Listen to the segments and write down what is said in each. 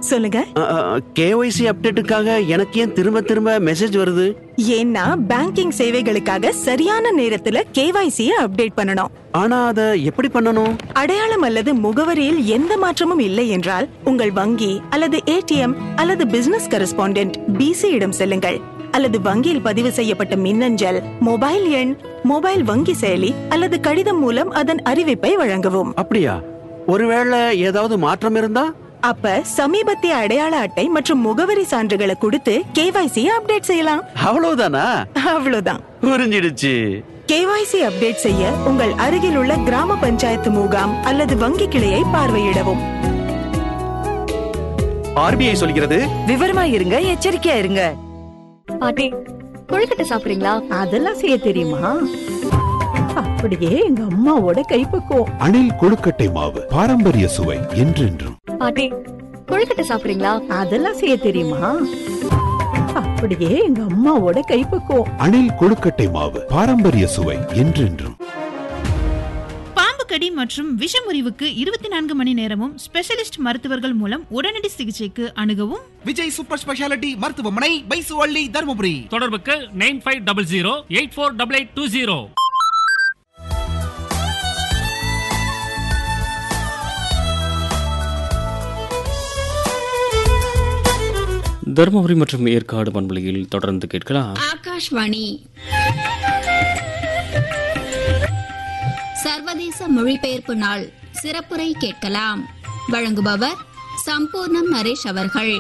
சொல்லுங்க கேஒய்சி அப்டேட்டுக்காக எனக்கு ஏன் திரும்ப திரும்ப மெசேஜ் வருது ஏன்னா பேங்கிங் சேவைகளுக்காக சரியான நேரத்துல கேவைசிய அப்டேட் பண்ணணும் ஆனா அத எப்படி பண்ணணும் அடையாளம் அல்லது முகவரியில் எந்த மாற்றமும் இல்லை என்றால் உங்கள் வங்கி அல்லது ஏடிஎம் அல்லது பிசினஸ் கரஸ்பாண்டென்ட் பிசி இடம் செல்லுங்கள் அல்லது வங்கியில் பதிவு செய்யப்பட்ட மின்னஞ்சல் மொபைல் எண் மொபைல் வங்கி செயலி அல்லது கடிதம் மூலம் அதன் அறிவிப்பை வழங்கவும் அப்படியா ஒருவேளை ஏதாவது மாற்றம் இருந்தா அப்ப சமீபத்திய அடையாள அட்டை மற்றும் முகவரி சான்றுகளை கொடுத்து கேவைசிய அப்டேட் செய்யலாம் அவ்வளவுதானா அவ்வளவுதான் புரிஞ்சிடுச்சு கேவைசி அப்டேட் செய்ய உங்கள் அருகில் உள்ள கிராம பஞ்சாயத்து முகாம் அல்லது வங்கி கிளையை பார்வையிடவும் ஆர்பிஐ சொல்கிறது விவரமா இருங்க எச்சரிக்கையா இருங்க பாட்டி கொழுக்கட்டை சாப்பிடுறீங்களா அதெல்லாம் செய்ய தெரியுமா அப்படியே எங்க அம்மாவோட கைப்பக்குவம் அணில் கொழுக்கட்டை மாவு பாரம்பரிய சுவை என்றென்றும் பாட்டி கொழுக்கட்டை சாப்பிடுறீங்களா அதெல்லாம் செய்ய தெரியுமா அப்படியே எங்க அம்மாவோட கைப்பக்குவம் அணில் கொழுக்கட்டை மாவு பாரம்பரிய சுவை என்றென்றும் பாம்பு கடி மற்றும் விஷமுறிவுக்கு இருபத்தி நான்கு மணி நேரமும் ஸ்பெஷலிஸ்ட் மருத்துவர்கள் மூலம் உடனடி சிகிச்சைக்கு அணுகவும் விஜய் சூப்பர் ஸ்பெஷாலிட்டி மருத்துவமனை பைசுவள்ளி தருமபுரி தொடர்புக்கு nine five double zero eight four double eight two zero Dharmapuri மற்றும் ஏற்காடு பண்பலையில் தொடர்ந்து கேட்கலாம் ஆகாஷ்வாணி சர்வதேச மொழிபெயர்ப்பு நாள் சிறப்புரை கேட்கலாம் வழங்குபவர் சம்பூர்ணம் நரேஷ் அவர்கள்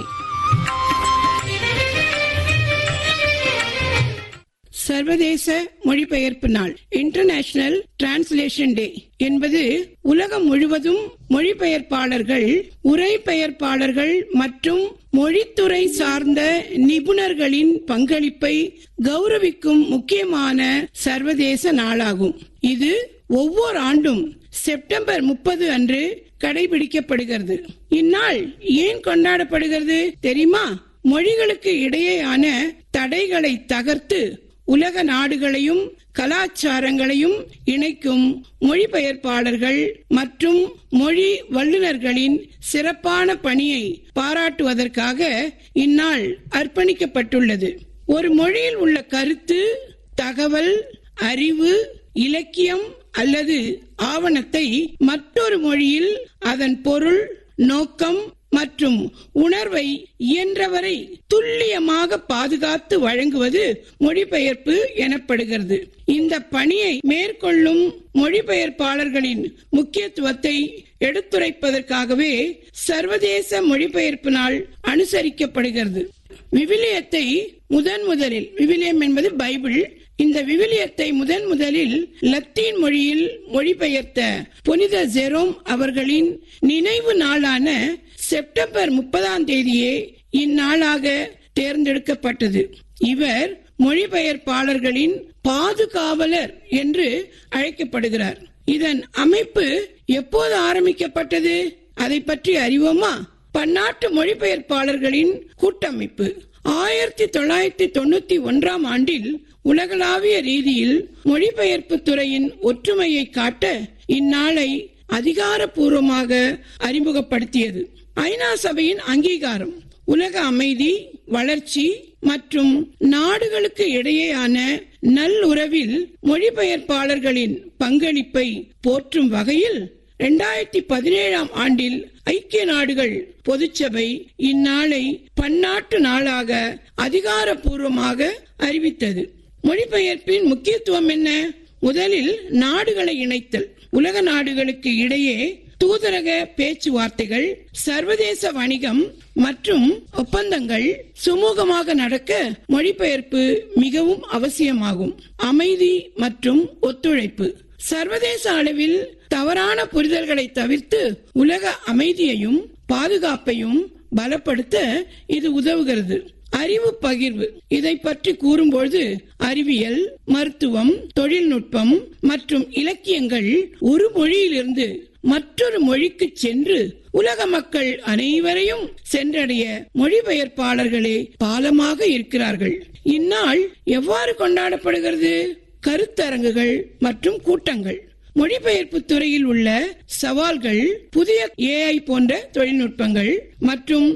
சர்வதேச மொழிபெயர்ப்பு நாள் இன்டர்நேஷனல் டிரான்ஸ்லேஷன் டே என்பது உலகம் முழுவதும் மொழிபெயர்ப்பாளர்கள் உரை பெயர்ப்பாளர்கள் மற்றும் மொழித்துறை சார்ந்த நிபுணர்களின் பங்களிப்பை கௌரவிக்கும் முக்கியமான சர்வதேச நாளாகும் இது ஒவ்வொரு ஆண்டும் செப்டம்பர் முப்பது அன்று கடைபிடிக்கப்படுகிறது இந்நாள் ஏன் கொண்டாடப்படுகிறது தெரியுமா மொழிகளுக்கு இடையேயான தடைகளை தகர்த்து உலக நாடுகளையும் கலாச்சாரங்களையும் இணைக்கும் மொழிபெயர்ப்பாளர்கள் மற்றும் மொழி வல்லுநர்களின் சிறப்பான பணியை பாராட்டுவதற்காக இந்நாள் அர்ப்பணிக்கப்பட்டுள்ளது ஒரு மொழியில் உள்ள கருத்து தகவல் அறிவு இலக்கியம் அல்லது ஆவணத்தை மற்றொரு மொழியில் அதன் பொருள் நோக்கம் மற்றும் உணர்வை இயன்றவரை துல்லியமாக பாதுகாத்து வழங்குவது மொழிபெயர்ப்பு எனப்படுகிறது இந்த பணியை மேற்கொள்ளும் மொழிபெயர்ப்பாளர்களின் முக்கியத்துவத்தை எடுத்துரைப்பதற்காகவே சர்வதேச மொழிபெயர்ப்பு நாள் அனுசரிக்கப்படுகிறது விவிலியத்தை முதன் முதலில் விவிலியம் என்பது பைபிள் இந்த விவிலியத்தை முதன் முதலில் லத்தீன் மொழியில் மொழிபெயர்த்த புனித ஜெரோம் அவர்களின் நினைவு நாளான செப்டம்பர் முப்பதாம் தேதியே இந்நாளாக தேர்ந்தெடுக்கப்பட்டது இவர் மொழிபெயர்ப்பாளர்களின் பாதுகாவலர் என்று அழைக்கப்படுகிறார் இதன் அமைப்பு எப்போது ஆரம்பிக்கப்பட்டது அதை பற்றி அறிவோமா பன்னாட்டு மொழிபெயர்ப்பாளர்களின் கூட்டமைப்பு ஆயிரத்தி தொள்ளாயிரத்தி தொண்ணூத்தி ஒன்றாம் ஆண்டில் உலகளாவிய ரீதியில் மொழிபெயர்ப்பு துறையின் ஒற்றுமையை காட்ட இந்நாளை அதிகாரப்பூர்வமாக அறிமுகப்படுத்தியது ஐநா சபையின் அங்கீகாரம் உலக அமைதி வளர்ச்சி மற்றும் நாடுகளுக்கு இடையேயான நல்லுறவில் மொழிபெயர்ப்பாளர்களின் பங்களிப்பை போற்றும் வகையில் இரண்டாயிரத்தி பதினேழாம் ஆண்டில் ஐக்கிய நாடுகள் பொதுச்சபை இந்நாளை பன்னாட்டு நாளாக அதிகாரப்பூர்வமாக அறிவித்தது மொழிபெயர்ப்பின் முக்கியத்துவம் என்ன முதலில் நாடுகளை இணைத்தல் உலக நாடுகளுக்கு இடையே தூதரக பேச்சுவார்த்தைகள் சர்வதேச வணிகம் மற்றும் ஒப்பந்தங்கள் சுமூகமாக நடக்க மொழிபெயர்ப்பு மிகவும் அவசியமாகும் அமைதி மற்றும் ஒத்துழைப்பு சர்வதேச அளவில் தவறான புரிதல்களை தவிர்த்து உலக அமைதியையும் பாதுகாப்பையும் பலப்படுத்த இது உதவுகிறது அறிவு பகிர்வு இதை பற்றி கூறும்பொழுது அறிவியல் மருத்துவம் தொழில்நுட்பம் மற்றும் இலக்கியங்கள் ஒரு மொழியிலிருந்து மற்றொரு மொழிக்கு சென்று உலக மக்கள் அனைவரையும் சென்றடைய மொழிபெயர்ப்பாளர்களே பாலமாக இருக்கிறார்கள் இந்நாள் எவ்வாறு கொண்டாடப்படுகிறது கருத்தரங்குகள் மற்றும் கூட்டங்கள் மொழிபெயர்ப்பு துறையில் உள்ள சவால்கள் புதிய ஏஐ போன்ற தொழில்நுட்பங்கள் மற்றும்